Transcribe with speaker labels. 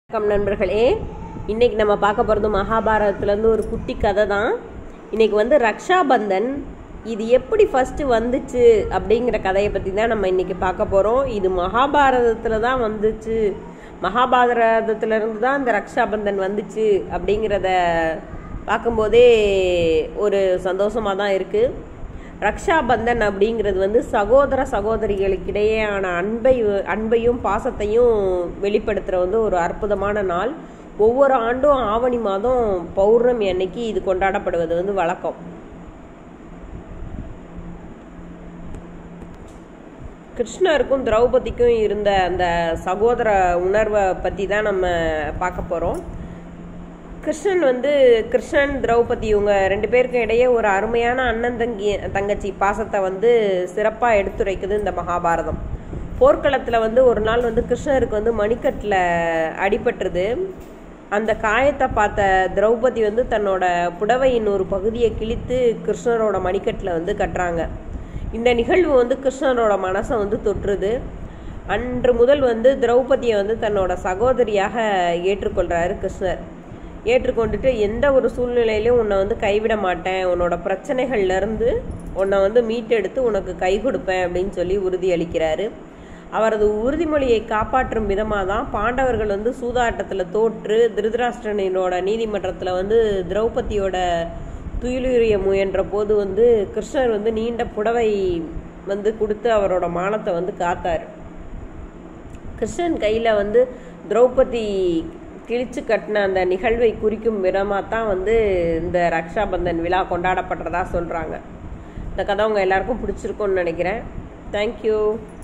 Speaker 1: வணக்கம் நண்பர்களே இன்னைக்கு நம்ம பார்க்க போகிறது மகாபாரதத்துலேருந்து ஒரு குட்டி கதை தான் இன்னைக்கு வந்து ரக்ஷாபந்தன் இது எப்படி ஃபஸ்ட்டு வந்துச்சு அப்படிங்கிற கதையை பற்றி தான் நம்ம இன்னைக்கு பார்க்க போகிறோம் இது மகாபாரதத்தில் தான் வந்துச்சு மகாபாரதத்துலேருந்து தான் இந்த ரக்ஷாபந்தன் வந்துச்சு அப்படிங்கிறத பார்க்கும்போதே ஒரு சந்தோஷமாக தான் இருக்குது ரக்ஷாபந்தன் அப்படிங்கிறது வந்து சகோதர சகோதரிகளுக்கிடையேயான அன்பை அன்பையும் பாசத்தையும் வெளிப்படுத்துகிற வந்து ஒரு அற்புதமான நாள் ஒவ்வொரு ஆண்டும் ஆவணி மாதம் பௌர்ணமி அன்னைக்கு இது கொண்டாடப்படுவது வந்து வழக்கம் கிருஷ்ணருக்கும் திரௌபதிக்கும் இருந்த அந்த சகோதர உணர்வை பற்றி தான் நம்ம பார்க்க போகிறோம் கிருஷ்ணன் வந்து கிருஷ்ணன் திரௌபதி இவங்க ரெண்டு பேருக்கும் இடையே ஒரு அருமையான அண்ணன் தங்கி தங்கச்சி பாசத்தை வந்து சிறப்பாக எடுத்துரைக்குது இந்த மகாபாரதம் போர்க்களத்தில் வந்து ஒரு நாள் வந்து கிருஷ்ணருக்கு வந்து மணிக்கட்டில் அடிபட்டுருது அந்த காயத்தை பார்த்த திரௌபதி வந்து தன்னோட புடவையின் ஒரு பகுதியை கிழித்து கிருஷ்ணரோட மணிக்கட்டில் வந்து கட்டுறாங்க இந்த நிகழ்வு வந்து கிருஷ்ணரோட மனசை வந்து தொற்றுது அன்று முதல் வந்து திரௌபதியை வந்து தன்னோட சகோதரியாக ஏற்றுக்கொள்கிறாரு கிருஷ்ணர் ஏற்றுக்கொண்டுட்டு எந்த ஒரு சூழ்நிலையிலும் உன்னை வந்து கைவிட மாட்டேன் உன்னோட பிரச்சனைகள்லேருந்து உன்னை வந்து மீட்டெடுத்து உனக்கு கை கொடுப்பேன் அப்படின்னு சொல்லி உறுதியளிக்கிறாரு அவரது உறுதிமொழியை காப்பாற்றும் விதமாக தான் பாண்டவர்கள் வந்து சூதாட்டத்தில் தோற்று திருதராஷ்டிரனோட நீதிமன்றத்தில் வந்து திரௌபதியோட துயிலுரிய முயன்ற போது வந்து கிருஷ்ணர் வந்து நீண்ட புடவை வந்து கொடுத்து அவரோட மானத்தை வந்து காத்தார் கிருஷ்ணன் கையில் வந்து திரௌபதி கிழிச்சு கட்டின அந்த நிகழ்வை குறிக்கும் விதமாக தான் வந்து இந்த ரக்ஷாபந்தன் விழா கொண்டாடப்படுறதா சொல்கிறாங்க இந்த கதை உங்கள் எல்லாருக்கும் பிடிச்சிருக்கும்னு நினைக்கிறேன் தேங்க்யூ